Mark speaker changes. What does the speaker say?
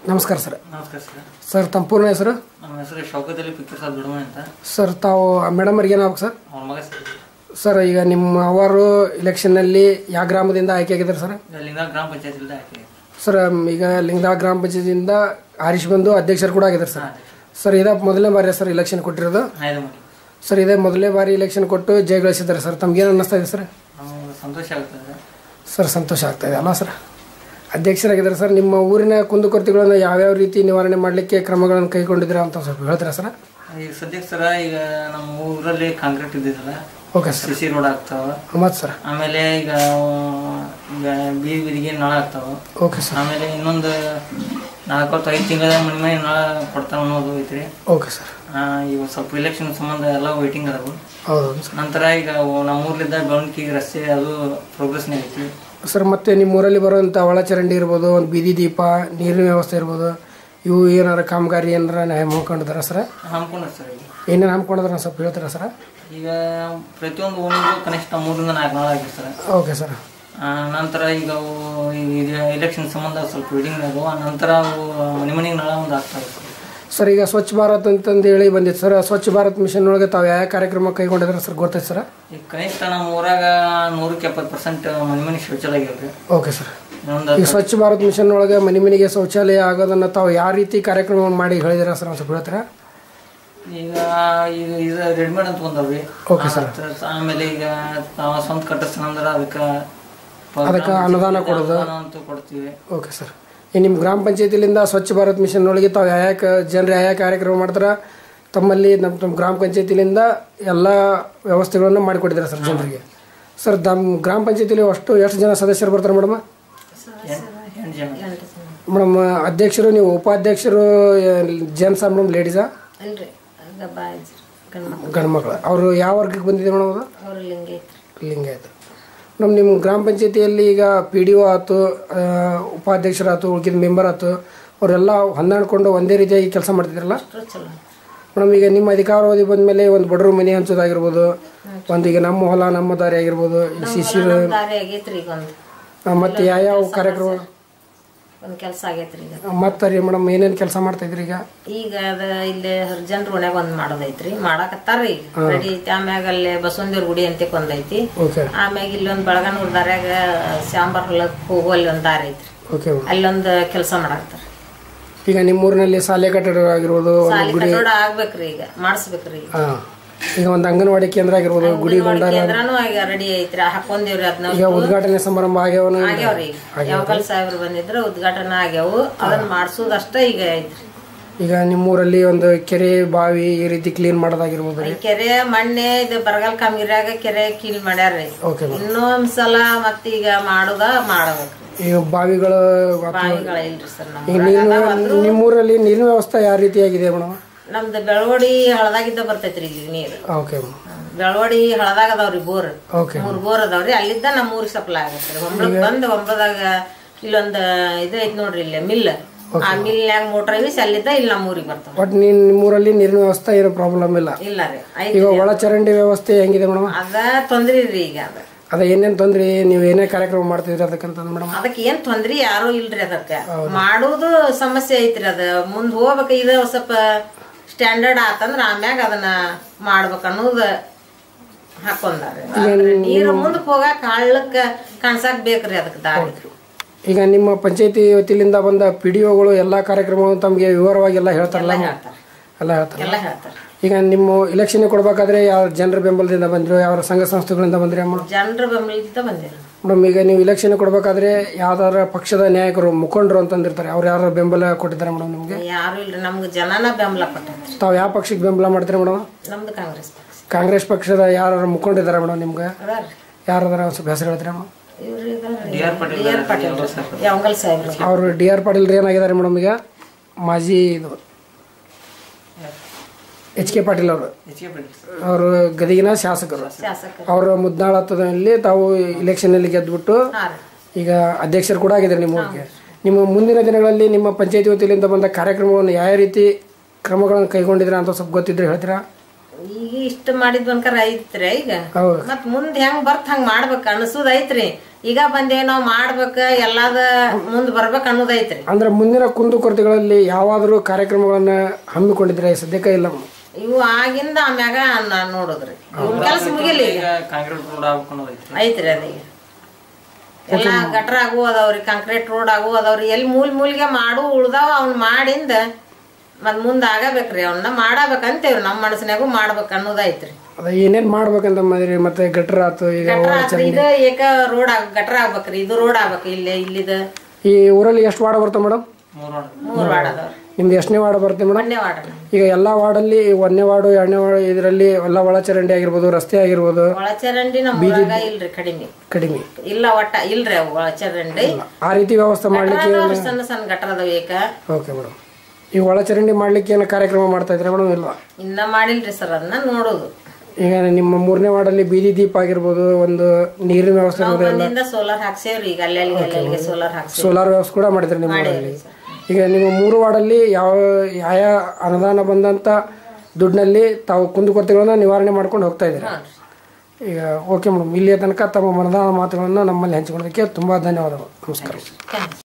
Speaker 1: ನಮಸ್ಕಾರ ಸರ್
Speaker 2: ನಮಸ್ಕಾರ sir
Speaker 1: sir ತಮ್ಮ ಪೂರ್ಣ ಹೆಸರು
Speaker 2: ನಮ್ಮ ಹೆಸರು ಶೌಕದಲ್ಲಿ ಪಿಕ್ಚರ್ ಸಾಬ್ ದುಡ್ಮೆ ಅಂತ
Speaker 1: ಸರ್ ತಾವು ಮೇಡಮ್ ಅವ್ರಿಗೆ ಏನಾಗ್ಬೇಕು ಸರ್
Speaker 2: ಅವ್ರ ಮಗ ಸರ್
Speaker 1: ಸರ್ ಈಗ ನಿಮ್ಮ ಅವರು ಇಲೆಕ್ಷನ್ನಲ್ಲಿ ಯಾವ ಗ್ರಾಮದಿಂದ ಆಯ್ಕೆ ಆಗಿದ್ದಾರೆ ಸರ್
Speaker 2: ಈಗ ಲಿಂಗ ಗ್ರಾಮ ಪಂಚಾಯತ್ ಇಲ್ದ ಹಾಕಿ
Speaker 1: ಸರ್ ಈಗ ಲಿಂಗದ ಗ್ರಾಮ ಪಂಚಾಯತಿಯಿಂದ ಆರಿಶ್ ಬಂದು ಅಧ್ಯಕ್ಷರು ಕೂಡ ಆಗಿದ್ದಾರೆ ಸರ್ ಸರ್ ಇದ ಮೊದಲನೇ ಬಾರಿ ಸರ್ ಇಲೆಕ್ಷನ್ ಕೊಟ್ಟಿರೋದು
Speaker 2: ಆಯ್ದು ಮಾಡಿ
Speaker 1: ಸರ್ ಇದೇ ಮೊದಲನೇ ಬಾರಿ ಇಲೆಕ್ಷನ್ ಕೊಟ್ಟು ಜಯಗಳಿಸಿದ್ದಾರೆ ಸರ್ ತಮ್ಗೇನು ಅನ್ನಿಸ್ತಾ ಇದೆ ಸರ್
Speaker 2: ನಮಗೆ ಸಂತೋಷ ಆಗ್ತದೆ
Speaker 1: ಸರ್ ಸಂತೋಷ ಆಗ್ತಾ ಇದೆ ಅಲ್ಲ ಸರ್ ಅಧ್ಯಕ್ಷರಾಗಿದ್ದಾರೆ ಸರ್ ನಿಮ್ಮ ಊರಿನ ಕುಂದುಕೊರತೆಗಳನ್ನು ಯಾವ್ಯಾವ ರೀತಿ ನಿವಾರಣೆ ಮಾಡಲಿಕ್ಕೆ ಕ್ರಮಗಳನ್ನು ಕೈಗೊಂಡಿದ್ದೀರಾ ಅಂತ ಸ್ವಲ್ಪ ಹೇಳ್ತೀರಾ ಸರ್
Speaker 2: ಈಗ ಸದ್ಯಕ್ಕೆ ಸರ ಈಗ ನಮ್ಮ ಊರಲ್ಲಿ ಕಾಂಕ್ರೀಟ್ ಇದ್ದಿದ್ದಲ್ಲ
Speaker 1: okay sir
Speaker 2: C C road ಆಗ್ತಾವ
Speaker 1: ಮತ್ತು ಸರ್
Speaker 2: ಆಮೇಲೆ ಈಗ ಈಗ ಬೀದಿ ಬೀದಿಗೆ ನಳ ಆಗ್ತಾವ
Speaker 1: ಓಕೆ ಸರ್
Speaker 2: ಆಮೇಲೆ ಇನ್ನೊಂದು ನಾಲ್ಕು ಐದು ತಿಂಗಳ ಮನೆ ಮನೆ ನಳ ಕೊಡ್ತಾವ ಅನ್ನೋದು ಐತ್ರಿ
Speaker 1: ಓಕೆ ಸರ್
Speaker 2: ಆ, ಈಗ ಸ್ವಲ್ಪ ಇಲೆಕ್ಷನ್ ಸಂಬಂಧ ಎಲ್ಲ ವೈಟಿಂಗ್ ಅದಾವು
Speaker 1: ಹೌದು ಸರ್
Speaker 2: ನಂತರ ಈಗ ನಮ್ಮ ಊರ್ಲಿದ್ದ ಬೆಳವಣಿಗೆ ರಸ್ತೆ ಅದು ಪ್ರೋಗ್ರೆಸ್ನೇ ಐತಿ
Speaker 1: ಸರ್ ಮತ್ತೆ ನಿಮ್ಮ ಊರಲ್ಲಿ ಬರುವಂಥ ಒಳಚರಂಡಿ ಇರ್ಬೋದು ಒಂದು ಬೀದಿ ದೀಪ ನೀರಿನ ವ್ಯವಸ್ಥೆ ಇರ್ಬೋದು ಇವು ಏನಾರ ಕಾಮಗಾರಿ ಏನಾರ ಹಮ್ಮಿಕೊಂಡಿದಾರ ಸರ್
Speaker 2: ಹಮ್ಕೊಂಡ್ರಿ ಸರ್ ಈಗ
Speaker 1: ಏನೇನು ಹಮ್ಮಿಕೊಂಡಿದಾರ ಸ್ವಲ್ಪ ಹೇಳ್ತೀರಾ ಸರ್
Speaker 2: ಈಗ ಪ್ರತಿಯೊಂದು ಓಣಿಗೂ ಕನಿಷ್ಠ ಮೂರರಿಂದ ನಾಲ್ಕು ನಾಳ ಆಗಿದೆ ಸರ್
Speaker 1: ಓಕೆ ಸರ್
Speaker 2: ಆ, ನಂತರ ಈಗ ಅವು ಈಗ ಇಲೆಕ್ಷನ್ ಸಂಬಂಧ ಸ್ವಲ್ಪ ವೆಡಿಂಗ್ ಅದಾವು ಆ ನಂತರ ಅವು ಮನೆ ಮನೆಗೆ ನಳ ಒಂದು ಆಗ್ತಾವೆ ಸರ್
Speaker 1: ಸರ್ ಈಗ ಸ್ವಚ್ಛ ಭಾರತ್ ಅಂತಂದು ಹೇಳಿ ಬಂದಿತ್ತು ಸರ್ ಸ್ವಚ್ಛ ಭಾರತ್ ಮಿಷನ್ ಒಳಗೆ ತಾವು ಯಾವ ಕಾರ್ಯಕ್ರಮ ಕೈಗೊಂಡಿದ್ದಾರೆ ಸರ್ ಗೊತ್ತೈತೆ ಸರ್
Speaker 2: ಈಗ ಕನಿಷ್ಠ ನಮ್ಮ ಊರಾಗ ನೂರಕ್ಕೆ ಎಪ್ಪತ್ತು ಪರ್ಸೆಂಟ್ ಮನೆ ಮನೆ ಶೌಚಾಲಯ ಆಗ್ಯಾವ್ರಿ
Speaker 1: ಓಕೆ ಸರ್
Speaker 2: ಇನ್ನೊಂದು
Speaker 1: ಈಗ ಸ್ವಚ್ಛ ಭಾರತ್ ಮಿಷನ್ ಒಳಗೆ ಮನೆ ಮನೆಗೆ ಶೌಚಾಲಯ ಆಗೋದನ್ನು ತಾವು ಯಾವ ರೀತಿ ಕಾರ್ಯಕ್ರಮವನ್ನು ಮಾಡಿ ಹೇಳಿದಿರ ಸರ್ ಒಂದು ಸ್ವಲ್ಪ ಹೇಳ್ತೀರಾ
Speaker 2: ಈಗ ಈಗ ಇದು ರೆಡಿಮೇಡ್ ಅಂತ ಬಂದವ್ರಿ
Speaker 1: Okay, sir.
Speaker 2: ಆಮೇಲೆ ಈಗ ತಾವ ಸ್ವಂತ ಕಟ್ಟಿಸ್ತಾನಂದ್ರೆ ಅದಕ್ಕೆ
Speaker 1: ಅದಕ್ಕೆ ಅನುದಾನ ಕೊಡೋದು.
Speaker 2: ಅನುದಾನ ಅಂತೂ ಕೊಡ್ತೀವಿ
Speaker 1: ಓಕೆ ಸರ್ ಈ ನಿಮ್ಮ ಗ್ರಾಮ ಪಂಚಾಯತಿಲಿಂದ ಸ್ವಚ್ಛ ಭಾರತ್ ಮಿಷನ್ ಒಳಗೆ ತಾವು ಯಾವ ಜನರು ಯಾವ ಕಾರ್ಯಕ್ರಮ ಮಾಡ್ತಾರೆ ತಮ್ಮಲ್ಲಿ ನಮ್ಮ ನಮ್ಮ ಗ್ರಾಮ ಪಂಚಾಯತಿಲಿಂದ ಎಲ್ಲ ವ್ಯವಸ್ಥೆಗಳನ್ನು ಮಾಡಿಕೊಟ್ಟಿದ್ದಾರೆ ಸರ್ ಜನರಿಗೆ ಸರ್ ನಮ್ಮ ಗ್ರಾಮ ಪಂಚಾಯತಿಲಿ ಅಷ್ಟು ಎಷ್ಟು ಜನ ಸದಸ್ಯರು ಬರ್ತಾರೆ ಮೇಡಮ್
Speaker 2: ಎಂಟು ಜನ
Speaker 1: ಮೇಡಮ್ ಅಧ್ಯಕ್ಷರು ನೀವು ಉಪಾಧ್ಯಕ್ಷರು ಜೆಂಟ್ಸಾ ಮೇಡಮ್ ಲೇಡೀಸಾ
Speaker 3: ಅಲ್ರಿ ಗಬ್ಬಾಜ್ ಗಂಡ್ಮಕ್ಳು
Speaker 1: ಗಂಡು ಮಕ್ಕಳು ಅವರು ಯಾವ ವರ್ಗಕ್ಕೆ ಬಂದಿದೆ ಮೇಡಮ್ ಅದು
Speaker 3: ಅವ್ರು ಲಿಂಗೈತ್ರಿ
Speaker 1: ಲಿಂಗಾಯತ ಮೇಡಮ್ ನಿಮ್ಮ ಗ್ರಾಮ ಪಂಚಾಯತಿಯಲ್ಲಿ ಈಗ ಪಿ ಡಿ ಒ ಆಯ್ತು ಉಪಾಧ್ಯಕ್ಷರಾಯ್ತು ಉಳ್ಕಿದ ಮೆಂಬರ್ ಆಯ್ತು ಅವರೆಲ್ಲ ಹೊಂದಾಣಿಕೊಂಡು ಒಂದೇ ರೀತಿಯಾಗಿ ಕೆಲಸ ಮಾಡ್ತಿದ್ರಲ್ಲ
Speaker 3: ಅಷ್ಟ್ರು ಚಲೋ
Speaker 1: ಮೇಡಮ್ ಈಗ ನಿಮ್ಮ ಅಧಿಕಾರಾವಧಿ ಬಂದಮೇಲೆ ಒಂದು ಬಡವ್ರ ಮನೆ ಹಂಚೋದಾಗಿರ್ಬೋದು ಒಂದು ಈಗ ನಮ್ಮ ಹೊಲ ನಮ್ಮ ದಾರಿ ಆಗಿರ್ಬೋದು ಈ ಸಿ ಸಿ
Speaker 3: ನಮ್ ದಾರಿ ಆಗೈತ್ರಿ ಈಗ ಒಂದು
Speaker 1: ಮತ್ತು ಯಾವ್ಯಾವ ಕಾರ್ಯಕ್ರಮ
Speaker 3: ಒಂದು ಕೆಲಸ ಆಗೈತ್ರಿ ಈಗ
Speaker 1: ಮತ್ತೆ ರೀ ಮೇಡಮ್ ಏನೇನು ಕೆಲಸ ಮಾಡ್ತಾಯಿದ್ರಿ ಈಗ
Speaker 3: ಈಗ ಅದ ಇಲ್ಲಿ ಹರ್ಜನ್ರ ಓಣ್ಯಾಗ ಒಂದ್ ಮಾಡೋದೈತ್ರಿ ಮಾಡಾಕತ್ತಾರ್ರಿ ಈಗ ರೆಡಿ ಐತಿ ಆಮ್ಯಾಗ ಅಲ್ಲೇ ಬಸವಂದೇವ್ರ ಗುಡಿ ಅಂತ ಒಂದೈತಿ
Speaker 1: ಓಕೆ
Speaker 3: ಆಮ್ಯಾಗ ಇಲ್ಲೊಂದ್ ಬೆಳಗನೂರ್ ದಾರ್ಯಾಗ ಶಾಂಬಾರ್ ಹೊಲಕ್ ಹೋಗೋ ಅಲ್ಲಿ ಒಂದ್ ದಾರಿ ಐತ್ರಿ
Speaker 1: ಓಕೆ ಮೇಡಮ್
Speaker 3: ಅಲ್ಲೊಂದ್ ಕೆಲಸ ಮಾಡಾಕತ್ತಾರ
Speaker 1: ಈಗ ನಿಮ್ಮೂರಿನಲ್ಲಿ ಶಾಲೆ ಕಟ್ಟಡ ಆಗಿರ್ಬೋದು ಒಂದು
Speaker 3: ಸಾಲಿ
Speaker 1: ಗುಡಿ
Speaker 3: ಕಟ್ಟಡ ಆಗ್ಬೇಕ್ರಿ ಈಗ ಮಾಡಿಸ್ಬೇಕ್ರಿ ಈಗ
Speaker 1: ಹಾಂ ಈಗ ಒಂದು ಅಂಗನವಾಡಿ ಕೇಂದ್ರ ಆಗಿರ್ಬೋದು ಗುಡಿ ಗೊಂಡಾರ
Speaker 3: ಕೇಂದ್ರನು ಈಗ ರೆಡಿ ಐತ್ರಿ ಹಾಕೊಂದೇವ್ರಿ ಅದನ್ನ
Speaker 1: ಈಗ ಉದ್ಘಾಟನೆ ಸಮಾರಂಭ ಆಗ್ಯಾವನು
Speaker 3: ಆಗ್ಯಾವ್ರಿ ಈಗ ಯಾವಾಗಲ್ ಸಾಹೇಬ್ರು ಬಂದಿದ್ರ ಉದ್ಘಾಟನೆ ಆಗ್ಯಾವು ಅದನ್ನ ಮಾಡ್ಸೋದಷ್ಟ ಈಗ ಐತ್ರಿ
Speaker 1: ಈಗ ನಿಮ್ಮೂರಲ್ಲಿ ಒಂದು ಕೆರೆ ಬಾವಿ ಈ ರೀತಿ ಕ್ಲೀನ್ ಮಾಡೋದಾಗಿರ್ಬೋದು ರೀ
Speaker 3: ಈ ಕೆರೆ ಮೊನ್ನೆ ಇದು ಬರಗಾಲ ಕಾಮಗಿರಿಯಾಗ ಕೆರೆ ಕೀಲ್ ಮಾಡ್ಯಾರ್ರಿ
Speaker 1: ಓಕೆ ಮೇಡಮ್
Speaker 3: ಇನ್ನೊಂದ್ಸಲ ಮತ್ತೀಗ ಮಾಡುದ ಮಾಡಬೇಕ್ರಿ
Speaker 1: ಈಗ ಬಾವಿಗಳು
Speaker 3: ಬಾವಿಗಳ ಇಲ್ರಿ ಸರ್
Speaker 1: ಈಗ
Speaker 3: ನಮ್ಮ
Speaker 1: ನೀರಿನ ನಿಮ್ಮೂರಲ್ಲಿ ನೀರಿನ ವ್ಯವಸ್ಥೆ ಯಾವ ರೀತಿಯಾಗಿದೆ ಮೇಡಮ್
Speaker 3: ನಮ್ದು ಬೆಳವಡಿ ಹಳದಾಗಿದ್ದ ಬರ್ತೈತ್ರಿ ಇಲ್ಲಿ ನೀರು
Speaker 1: ಓಕೆ ಮೇಡಮ್
Speaker 3: ಬೆಳವಡಿ ಹಳದಾಗ ಅದಾವ್ರಿ ಬೋರ್
Speaker 1: ಓಕೆ
Speaker 3: ಮೂರ್ ಬೋರ್ ಅದಾವ್ರಿ ಅಲ್ಲಿದ್ದ ನಮ್ಮ ಊರಿಗೆ ಸಪ್ಲೈ ಆಗತ್ರಿ ಒಂಬಳಕ್ ಬಂದ್ ಒಂಬಳದಾಗ ಇಲ್ಲೊಂದ್ ಇದು ಐತ್ ನೋಡ್ರಿ ಇಲ್ಲಿ ಮಿಲ್ ಆ ಮಿಲ್ನ್ಯಾಗ ಮೋಟರ್ ಇಳಿಸಿ ಅಲ್ಲಿದ್ದ ಇಲ್ಲಿ ನಮ್ಮ ಊರಿಗೆ ಬರ್ತಾವ
Speaker 1: ಬಟ್ ನೀನ್ ನಿಮ್ಮೂರಲ್ಲಿ ನೀರಿನ ವ್ಯವಸ್ಥೆ ಏನೋ ಪ್ರಾಬ್ಲಮ್ ಇಲ್ಲ
Speaker 3: ಇಲ್ಲ ರೀ ಐತ್
Speaker 1: ಈಗ ಒಳಚರಂಡಿ ವ್ಯವಸ್ಥೆ ಹೆಂಗಿದೆ ಮೇಡಮ್
Speaker 3: ಅದ ತೊಂದ್ರಿ ರೀ ಈಗ ಅದ
Speaker 1: ಅದ ಏನೇನು ತೊಂದ್ರೆ ನೀವು ಏನೇ ಕಾರ್ಯಕ್ರಮ ಮಾಡ್ತಿದ್ರಿ ಅದಕ್ಕಂತಂದು ಮೇಡಮ್
Speaker 3: ಅದಕ್ಕೆ ಏನ್ ತೊಂದ್ರಿ ಯಾರು ಇಲ್ರಿ ಅದಕ್ಕ ಮಾಡುದು ಸಮಸ್ಯೆ ಐತ್ರಿ ಅದ ಮುಂದ್ ಹೋಗ್ಬೇಕ ಇದು ಸ್ವಲ್ಪ ಸ್ಟ್ಯಾಂಡರ್ಡ್ ಆತಂದ್ರ ಆಮ್ಯಾಗ ಅದನ್ನ ಮಾಡ್ಬೇಕ ಅನ್ನೋದು ಹಾಕೊಂಡಾರ ನೀರು ಮುಂದಕ್ ಹೋಗಾಕ ಹಳ್ಳಕ್ಕ ಕಾಣ್ಸಾಕ್ ಬೇಕ್ರಿ ಅದಕ್ಕೆ ದಾರಿ
Speaker 1: ಈಗ ನಿಮ್ಮ ಪಂಚಾಯತಿ ವತಿಯಿಂದ ಬಂದ ಪಿ ಡಿ ಒಗಳು ಎಲ್ಲ ಕಾರ್ಯಕ್ರಮಗಳನ್ನು ತಮಗೆ ವಿವರವಾಗಿ ಎಲ್ಲ ಹೇಳ್ತಾರಲ್ಲ
Speaker 3: ಹೇಳ್ತಾರ
Speaker 1: ಎಲ್ಲ ಹೇಳ್ತಾರೆ
Speaker 3: ಎಲ್ಲ ಹೇಳ್ತಾರ
Speaker 1: ಈಗ ನಿಮ್ಮ ಇಲೆಕ್ಷನ್ ಕೊಡ್ಬೇಕಾದ್ರೆ ಯಾವ ಜನರ ಬೆಂಬಲದಿಂದ ಬಂದ್ರು ಯಾವ ಸಂಘ ಸಂಸ್ಥೆಗಳಿಂದ ಬಂದ್ರಿ ಮೇಡಮ್
Speaker 3: ಜನರ ಬೆಂಬಲಿತ ಬಂದಿರ
Speaker 1: ಮೇಡಮ್ ಈಗ ನೀವು ಇಲೆಕ್ಷನ್ ಕೊಡ್ಬೇಕಾದ್ರೆ ಯಾವ್ದಾರ ಪಕ್ಷದ ನಾಯಕರು ಮುಖಂಡರು ಅಂತಂದಿರ್ತಾರೆ ಅವ್ರು ಯಾರು ಬೆಂಬಲ ಕೊಟ್ಟಿದ್ದಾರೆ ಮೇಡಮ್ ನಿಮಗೆ
Speaker 3: ಯಾರು ಇಲ್ರಿ ನಮ್ಗೆ ಜನನ ಬೆಂಬಲ ಕೊಟ್ಟೈತ್ರಿ
Speaker 1: ತಾವು ಯಾವ ಪಕ್ಷಕ್ಕೆ ಬೆಂಬಲ ಮಾಡ್ತೀರಾ ಮೇಡಮ್
Speaker 3: ನಮ್ದು ಕಾಂಗ್ರೆಸ್ ಪಕ್ಷ
Speaker 1: ಕಾಂಗ್ರೆಸ್ ಪಕ್ಷದ ಯಾರು ಮುಖಂಡಿದ್ದಾರೆ ಮೇಡಮ್ ನಿಮ್ಗೆ
Speaker 3: ಅದಾರ್ರಿ
Speaker 1: ಯಾರದಾರ ಒಂದು ಸ್ವಲ್ಪ ಹೆಸರು ಹೇಳ್ತೀರಾ ಮೇಡಮ್
Speaker 3: ಇವ್ರು
Speaker 2: D R Patil
Speaker 3: D R Patil Yavagal ಸಾಹೇಬ್ರು
Speaker 1: ಅವರು ಡಿ ಆರ್ ಪಾಟೀಲ್ ಏನಾಗಿದ್ದಾರೆ ಮೇಡಮ್ ಈಗ ಮಾಜಿ ಇದು ಎಚ್ ಕೆ ಪಾಟೀಲ್ ಅವರು
Speaker 2: ಹೆಚ್ಚಿಗೆ ಬಿಡಿ
Speaker 1: ಅವರು ಗದಗಿನ ಶಾಸಕರು
Speaker 3: ಶಾಸಕರು
Speaker 1: ಅವರ ಮುದ್ನಾಳ ಹತ್ತದಲ್ಲಿ ತಾವು ಇಲೆಕ್ಷನಲ್ಲಿ ಗೆದ್ದುಬಿಟ್ಟು
Speaker 3: ಹಾ ರೀ
Speaker 1: ಈಗ ಅಧ್ಯಕ್ಷರು ಕೂಡ ಆಗಿದ್ದಾರೆ ನಿಮ್ಮ ಊರಿಗೆ ನಿಮ್ಮ ಮುಂದಿನ ದಿನಗಳಲ್ಲಿ ನಿಮ್ಮ ಪಂಚಾಯತಿ ವತಿಯಿಂದ ಬಂದ ಕಾರ್ಯಕ್ರಮವನ್ನು ಯಾವ ರೀತಿ ಕ್ರಮಗಳನ್ನು ಕೈಗೊಂಡಿದ್ರ ಅಂತ ಸ್ವಲ್ಪ ಗೊತ್ತಿದ್ರೆ ಹೇಳ್ತೀರಾ
Speaker 3: ಈಗ ಇಷ್ಟ ಮಾಡಿದ್ ಬಂಕರ ಐತ್ರಿ ಈಗ
Speaker 1: ಹೌದು
Speaker 3: ಮತ್ ಮುಂದ್ ಹೆಂಗ್ ಬರ್ತ್ ಹಂಗ್ ಮಾಡ್ಬೇಕ ಅನ್ಸುದ್ ಐತ್ರಿ ಈಗ ಬಂದೇವ್ ನಾವ್ ಮಾಡ್ಬೇಕ ಎಲ್ಲಾದ ಮುಂದ್ ಬರ್ಬೇಕ ಅನ್ನೋದೈತ್ರಿ
Speaker 1: ಅಂದ್ರೆ ಮುಂದಿನ ಕುಂದುಕೊರತೆಗಳಲ್ಲಿ ಯಾವಾದರೂ ಕಾರ್ಯಕ್ರಮಗಳನ್ನ ಹಮ್ಮಿಕೊಂಡಿದ್ರೆ ಸದ್ಯಕ್ಕೆ ಇಲ್ಲ
Speaker 3: ಇವು ಆಗಿಂದ ಆಮ್ಯಾಗ ನಾನ್ ನೋಡುದ್ರಿ ಇವ್ನ ಕೆಲಸ ಮುಗಿಲಿ ಈಗ
Speaker 2: ಈಗ ಕಾಂಕ್ರೀಟ್ ರೋಡ್ ಆಗ್ಬೇಕು ಅನ್ನೋದೈತಿ
Speaker 3: ಐತ್ರಿ ಅದೀಗ ಎಲ್ಲಾ ಗಟ್ರ ಆಗು ಅದಾವ್ರಿ ಕಾಂಕ್ರೀಟ್ ರೋಡ್ ಆಗು ಅದಾವ್ರಿ ಎಲ್ಲಿ ಮೂಲ್ ಮೂಲ್ಗೆ ಮಾಡು ಉಳ್ದಾವ ಅವ್ನ ಮಾಡಿಂದ ಮತ್ ಮುಂದ ಆಗಬೇಕ್ರಿ ಅವನ್ನ ಮಾಡಬೇಕಂತೇವ್ರಿ ನಮ್ಮ ಮನಸ್ಸಿನಾಗೂ ಮಾಡ್ಬೇಕ ಅನ್ನೋದೈತ್ರಿ
Speaker 1: ಅದ ಏನೇನ್ ಮಾಡ್ಬೇಕಂತ ಮಾಡಿರಿ ಮತ್ತೆ ಗಟ್ರ ಆತು ಈಗ
Speaker 3: ಗಟ್ರ ಆತ್ರಿ ಇದು ಏಕ ರೋಡ್ ಆಗ್ ಗಟ್ರ ಆಗ್ಬೇಕ್ರಿ ಇದು ರೋಡ್ ಆಗ್ಬೇಕು ಇಲ್ಲಿ ಇಲ್ಲಿದ
Speaker 1: ಈ ಊರಲ್ಲಿ ಎಷ್ಟು ವಾರ್ಡ್ ಬರ್ತವೆ ಮೇಡಮ್
Speaker 2: ಮೂರ್ ವಾರ್ಡ್
Speaker 3: ಮೂರ್ ವಾರ್ಡ್ ಅದಾವ್ರಿ
Speaker 1: ನಿಮ್ದು ಎಷ್ಟನೇ ವಾರ್ಡ್ ಬರುತ್ತೆ ಮೇಡಮ್
Speaker 3: ಒಂದೇ ವಾರ್ಡ್
Speaker 1: ಈಗ ಎಲ್ಲಾ ವಾರ್ಡಲ್ಲಿ ಒಂದನೇ ವಾರ್ಡು ಎರಡನೇ ವಾರ್ಡ್ ಇದರಲ್ಲಿ ಎಲ್ಲ ಒಳಚರಂಡಿ ಆಗಿರ್ಬೋದು ರಸ್ತೆ ಆಗಿರ್ಬೋದು
Speaker 3: ಒಳಚರಂಡಿ ನಮ್ಮ ಊರಾಗ ಇಲ್ರಿ ಕಡಿಮೆ
Speaker 1: ಕಡಿಮೆ
Speaker 3: ಇಲ್ಲ ಒಟ್ಟ ಇಲ್ರಿ ಅವು ಒಳಚರಂಡಿ
Speaker 1: ಆ ರೀತಿ ವ್ಯವಸ್ಥೆ ಮಾಡ್ಲಿಕ್ಕೆ
Speaker 3: ಅದಾವ್ರಿ ಸಣ್ಣ ಸಣ್ಣ ಗಟ್ರ ಅದಾವ ಏಕ
Speaker 1: ಓಕೆ ಮೇಡಮ್ ಈ ಒಳಚರಂಡಿ ಮಾಡ್ಲಿಕ್ಕೆ ಏನು ಕಾರ್ಯಕ್ರಮ ಮಾಡ್ತಾ ಇದ್ರೆ ಮೇಡಮ್ ಇಲ್ಲ
Speaker 3: ಇನ್ನ ಮಾಡಿಲ್ರಿ ಸರ್ ಅದನ್ನ ನೋಡುದು
Speaker 1: ಈಗ ನಿಮ್ಮ ಮೂರನೇ ವಾರ್ಡಲ್ಲಿ ಬೀದಿ ದೀಪ ಆಗಿರ್ಬೋದು ಒಂದು ನೀರಿನ ವ್ಯವಸ್ಥೆ
Speaker 3: ನಾವ್ ಬಂದಿಂದ ಸೋಲಾರ್ ಹಾಕ್ಸೇವ್ರಿ ಈಗ ಅಲ್ಲೆಲ್ಲಿ ಅಲ್ಲೆಲ್ಲಿಗೆ ಸೋಲಾರ್ ಹಾಕ್ಸೇವ್
Speaker 1: ಸೋಲಾರ್ ವ್ಯವಸ್ಥೆ ಕೂಡ ಮಾಡಿದ್ರಿ ನಿಮ್ಮ ವಾರ್ಡಲ್ಲಿ ಈಗ ನಿಮ್ಮ ಮೂರು ವಾರ್ಡಲ್ಲಿ ಯಾವ ಯಾವ ಅನುದಾನ ಬಂದಂತ ದುಡ್ಡಿನಲ್ಲಿ ತಾವು ಕುಂದುಕೊರತೆಗಳನ್ನ ನಿವಾರಣೆ ಮಾಡ್ಕೊಂಡು ಹೋಗ್ತಾ ಇದ್ದೀರಿ ಈಗ ಓಕೆ ಮೇಡಮ್ ಇಲ್ಲಿಯ ತನಕ ತಮ್ಮ ಮನದಾಳ ಮಾತುಗಳನ್ನು ನಮ್ಮಲ್ಲಿ ಹಂಚಿಕೊಳ್ಳೋದಕ್ಕೆ ತುಂಬ ಧನ್ಯವಾದಗಳು ನಮಸ್ಕಾರ
Speaker 3: ಥ್ಯಾಂಕ್ಸ್